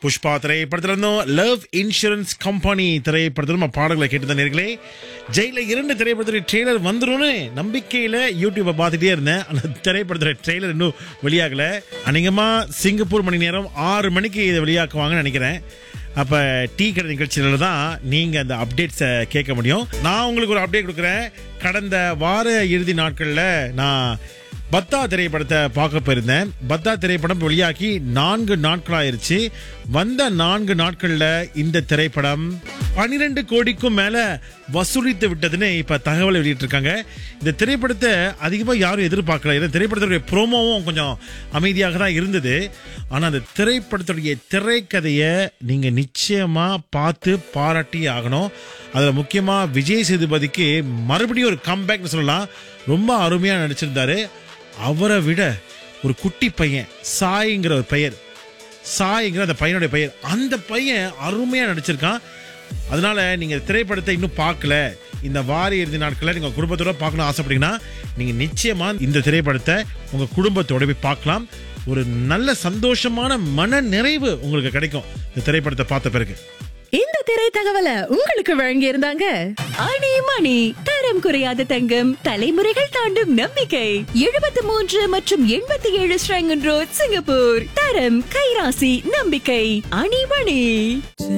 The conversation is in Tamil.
புஷ்பா திரைப்படத்துல இருந்தும் லவ் இன்சூரன்ஸ் கம்பெனி திரைப்படத்திலும் நம்ம பாடல்களை கேட்டு தான் நேர்களே ஜெயில இரண்டு திரைப்படத்துடைய ட்ரெய்லர் வந்துரும்னு நம்பிக்கையில யூடியூப்பை பார்த்துட்டே இருந்தேன் அந்த திரைப்படத்துடைய ட்ரெய்லர் இன்னும் வெளியாகல அநேகமா சிங்கப்பூர் மணி நேரம் ஆறு மணிக்கு இதை வெளியாக்குவாங்கன்னு நினைக்கிறேன் அப்ப டீ கடை நிகழ்ச்சியில தான் நீங்க அந்த அப்டேட்ஸை கேட்க முடியும் நான் உங்களுக்கு ஒரு அப்டேட் கொடுக்குறேன் கடந்த வார இறுதி நாட்கள்ல நான் பத்தா திரைப்படத்தை பார்க்க போயிருந்தேன் பத்தா திரைப்படம் வெளியாகி நான்கு நாட்கள் ஆயிருச்சு வந்த நான்கு நாட்கள்ல இந்த திரைப்படம் பனிரெண்டு கோடிக்கும் மேல வசூலித்து விட்டதுன்னு இப்ப தகவல் வெளியிட்டிருக்காங்க இந்த திரைப்படத்தை அதிகமாக யாரும் எதிர்பார்க்கல ஏன்னா திரைப்படத்துடைய ப்ரோமோவும் கொஞ்சம் அமைதியாக தான் இருந்தது ஆனா அந்த திரைப்படத்துடைய திரைக்கதையை நீங்க நிச்சயமா பார்த்து பாராட்டி ஆகணும் அதுல முக்கியமா விஜய் சேதுபதிக்கு மறுபடியும் ஒரு கம்பேக்னு சொல்லலாம் ரொம்ப அருமையா நடிச்சிருந்தாரு அவரை விட ஒரு குட்டி பையன் சாய்ங்கிற ஒரு பெயர் சாய்ங்கிற அந்த பையனுடைய பெயர் அந்த பையன் அருமையா நடிச்சிருக்கான் அதனால நீங்க திரைப்படத்தை இன்னும் பார்க்கல இந்த வார இறுதி நாட்களில் நீங்க குடும்பத்தோட பார்க்கணும் ஆசைப்பட்டீங்கன்னா நீங்க நிச்சயமா இந்த திரைப்படத்தை உங்க குடும்பத்தோட போய் பார்க்கலாம் ஒரு நல்ல சந்தோஷமான மன நிறைவு உங்களுக்கு கிடைக்கும் இந்த திரைப்படத்தை பார்த்த பிறகு இந்த திரை தகவலை உங்களுக்கு வழங்கி இருந்தாங்க அணி மணி தரம் குறையாத தங்கம் தலைமுறைகள் தாண்டும் நம்பிக்கை எழுபத்தி மூன்று மற்றும் எண்பத்தி ஏழு ஸ்ரங்கன் ரோட் சிங்கப்பூர் தரம் கைராசி நம்பிக்கை அணி மணி